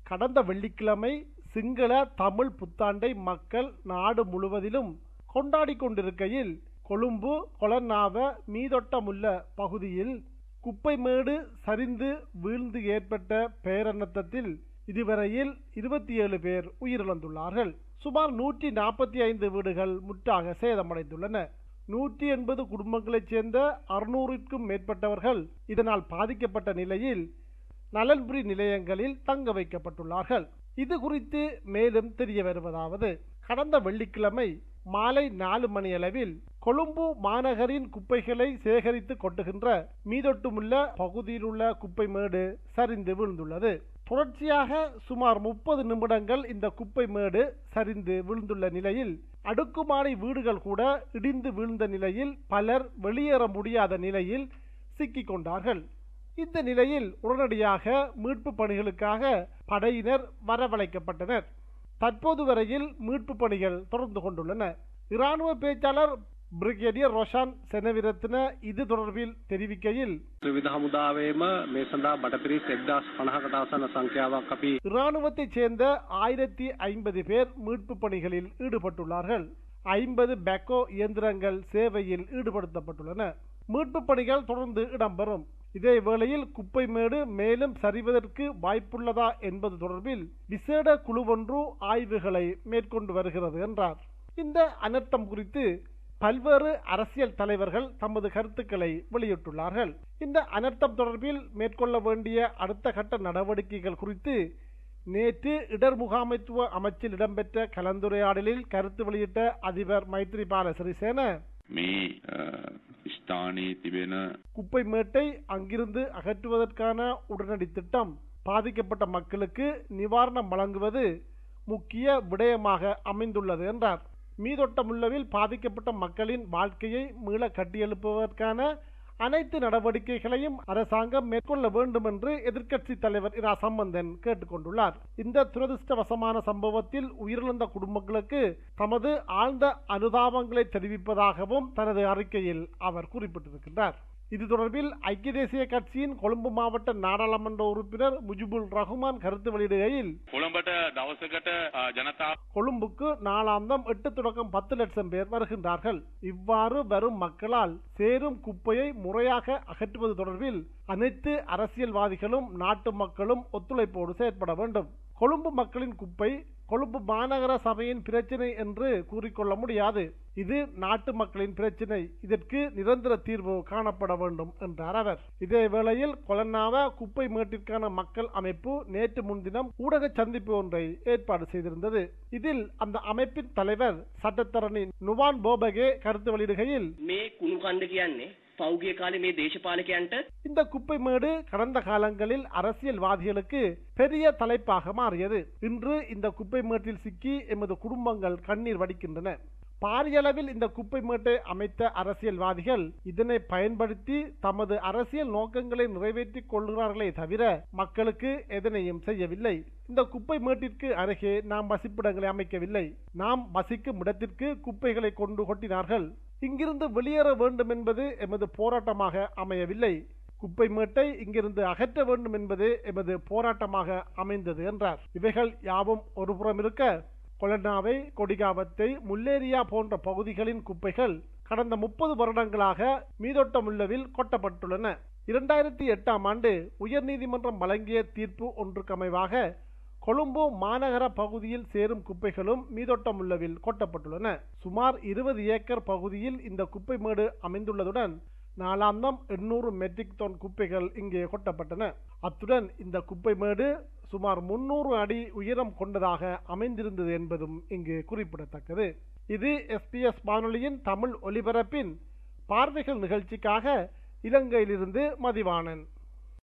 கடந்த வெள்ளிக்கிழமை சிங்கள தமிழ் புத்தாண்டை மக்கள் நாடு முழுவதிலும் கொண்டாடி கொண்டிருக்கையில் கொழும்பு கொலன்னாவ மீதொட்டமுள்ள பகுதியில் குப்பைமேடு சரிந்து வீழ்ந்து ஏற்பட்ட பேரன்னத்தில் இதுவரையில் இருபத்தி ஏழு பேர் உயிரிழந்துள்ளார்கள் சுமார் நூற்றி நாற்பத்தி ஐந்து வீடுகள் முற்றாக சேதமடைந்துள்ளன நூற்றி எண்பது குடும்பங்களைச் சேர்ந்த அறுநூறுக்கும் மேற்பட்டவர்கள் இதனால் பாதிக்கப்பட்ட நிலையில் நலன்புரி நிலையங்களில் தங்க வைக்கப்பட்டுள்ளார்கள் இது குறித்து மேலும் தெரிய வருவதாவது கடந்த வெள்ளிக்கிழமை மாலை நாலு மணியளவில் கொழும்பு மாநகரின் குப்பைகளை சேகரித்து கொட்டுகின்ற மீதொட்டுமுள்ள பகுதியில் உள்ள குப்பை மேடு சரிந்து விழுந்துள்ளது தொடர்ச்சியாக சுமார் முப்பது நிமிடங்கள் இந்த குப்பை மேடு சரிந்து விழுந்துள்ள நிலையில் அடுக்குமாடி வீடுகள் கூட இடிந்து வீழ்ந்த நிலையில் பலர் வெளியேற முடியாத நிலையில் சிக்கிக் கொண்டார்கள் இந்த நிலையில் உடனடியாக மீட்பு பணிகளுக்காக படையினர் வரவழைக்கப்பட்டனர் தற்போது வரையில் மீட்பு பணிகள் தொடர்ந்து கொண்டுள்ளன இராணுவ பேச்சாளர் பிரிகேடியர் ரோஷான் செனவிரத்ன இது தொடர்பில் தெரிவிக்கையில் ත්‍රිවිධ හමුදාවේම මේ සඳහා බටපිරිස් එක්දස් පණහකට ආසන සංඛ්‍යාවක් අපි இராணுவத்தைச் சேர்ந்த ஆயிரத்தி ஐம்பது பேர் மீட்பு பணிகளில் ஈடுபட்டுள்ளார்கள் ஐம்பது பேக்கோ இயந்திரங்கள் சேவையில் ஈடுபடுத்தப்பட்டுள்ளன மீட்பு பணிகள் தொடர்ந்து இடம்பெறும் இதே வேளையில் குப்பை மேடு மேலும் சரிவதற்கு வாய்ப்புள்ளதா என்பது தொடர்பில் விசேட குழு ஒன்று ஆய்வுகளை மேற்கொண்டு வருகிறது என்றார் இந்த அனர்த்தம் குறித்து பல்வேறு அரசியல் தலைவர்கள் தமது கருத்துக்களை வெளியிட்டுள்ளார்கள் இந்த அனர்த்தம் தொடர்பில் மேற்கொள்ள வேண்டிய அடுத்த கட்ட நடவடிக்கைகள் குறித்து நேற்று இடர் முகாமைத்துவ அமைச்சில் இடம்பெற்ற கலந்துரையாடலில் கருத்து வெளியிட்ட அதிபர் மைத்ரிபால சிறிசேன මේ අ, ස්ථානයේ තිබෙන குப்பை மேட்டை அங்கிருந்து அகற்றுவதற்கான உடனடி திட்டம் பாதிக்கப்பட்ட மக்களுக்கு நிவாரணம் வழங்குவது முக்கிய விடயமாக அமைந்துள்ளது என்றார் மீதொட்டமுள்ளவில் பாதிக்கப்பட்ட மக்களின் வாழ்க்கையை மீள கட்டியெழுப்புவதற்கான அனைத்து நடவடிக்கைகளையும் அரசாங்கம் மேற்கொள்ள வேண்டும் என்று எதிர்க்கட்சி தலைவர் இரா சம்பந்தன் கேட்டுக்கொண்டுள்ளார் இந்த துரதிருஷ்டவசமான சம்பவத்தில் உயிரிழந்த குடும்பங்களுக்கு தமது ஆழ்ந்த அனுதாபங்களை தெரிவிப்பதாகவும் தனது அறிக்கையில் அவர் குறிப்பிட்டிருக்கின்றார் இது தொடர்பில் ஐக்கிய தேசிய கட்சியின் கொழும்பு மாவட்ட நாடாளுமன்ற உறுப்பினர் முஜிபுல் ரஹ்மான் கருத்து வெளியிடுகையில் කොළඹට දවසකට අ, ජනතාව கொழும்புக்கு நாளாந்தம் எட்டு தொடக்கம் பத்து லட்சம் பேர் வருகின்றார்கள் இவ்வாறு வரும் மக்களால் சேரும் குப்பையை முறையாக அகற்றுவது தொடர்பில் அனைத்து அரசியல்வாதிகளும் நாட்டு மக்களும் ஒத்துழைப்போடு செயற்பட வேண்டும் கொழும்பு மக்களின் குப்பை கொழும்பு மாநகர சபையின் பிரச்சினை என்று கூறிக்கொள்ள முடியாது இது நாட்டு மக்களின் பிரச்சினை இதற்கு நிரந்தர தீர்வு காணப்பட வேண்டும் என்றார் அவர் இதே வேளையில் கொலன்னாவ குப்பை மேட்டிற்கான மக்கள் அமைப்பு நேற்று முன்தினம் ஊடக சந்திப்பு ஒன்றை ஏற்பாடு செய்திருந்தது இதில் அந்த அமைப்பின் தலைவர் சட்டத்தரணி நுவான் போபகே கருத்து வெளியிடுகையில் මේ කුණු කන්ද කියන්නේ පෞගිය කාලේ මේ දේශපාලකයන්ට இந்த குப்பை மேடு கடந்த காலங்களில் அரசியல்வாதிகளுக்கு பெரிய தலைப்பாக மாறியது இன்று இந்த குப்பை மேட்டில் சிக்கி எமது குடும்பங்கள் கண்ணீர் வடிக்கின்றன பாரியளவில் இந்த குப்பை மேட்டை அமைத்த அரசியல்வாதிகள் இதனை பயன்படுத்தி தமது அரசியல் நோக்கங்களை நிறைவேற்றிக் கொள்கிறார்களே தவிர மக்களுக்கு எதனையும் செய்யவில்லை இந்த குப்பை மேட்டிற்கு அருகே நாம் வசிப்பிடங்களை அமைக்கவில்லை நாம் வசிக்கும் இடத்திற்கு குப்பைகளை கொண்டு கொட்டினார்கள் இங்கிருந்து வெளியேற வேண்டும் என்பது எமது போராட்டமாக அமையவில்லை குப்பை மேட்டை இங்கிருந்து அகற்ற வேண்டும் என்பது எமது போராட்டமாக அமைந்தது என்றார் இவைகள் யாவும் ஒருபுறம் இருக்க கொலனாவை கொடிகாவத்தை முல்லேரியா போன்ற பகுதிகளின் குப்பைகள் கடந்த முப்பது வருடங்களாக மீதொட்டமுள்ளவில் கொட்டப்பட்டுள்ளன இரண்டாயிரத்தி எட்டாம் ஆண்டு உயர்நீதிமன்றம் வழங்கிய தீர்ப்பு ஒன்றுக்கு அமைவாக கொழும்பு மாநகர பகுதியில் சேரும் குப்பைகளும் மீதொட்டமுள்ளவில் கொட்டப்பட்டுள்ளன சுமார் இருபது ஏக்கர் பகுதியில் இந்த குப்பை மேடு அமைந்துள்ளதுடன் நாளாந்தம் எண்ணூறு மெட்ரிக் டன் குப்பைகள் இங்கே கொட்டப்பட்டன அத்துடன் இந்த குப்பை மேடு சுமார் முன்னூறு அடி உயரம் கொண்டதாக அமைந்திருந்தது என்பதும் இங்கு குறிப்பிடத்தக்கது இது எஸ்பிஎஸ் வானொலியின் தமிழ் ஒலிபரப்பின் பார்வைகள் நிகழ்ச்சிக்காக இலங்கையிலிருந்து மதிவாணன்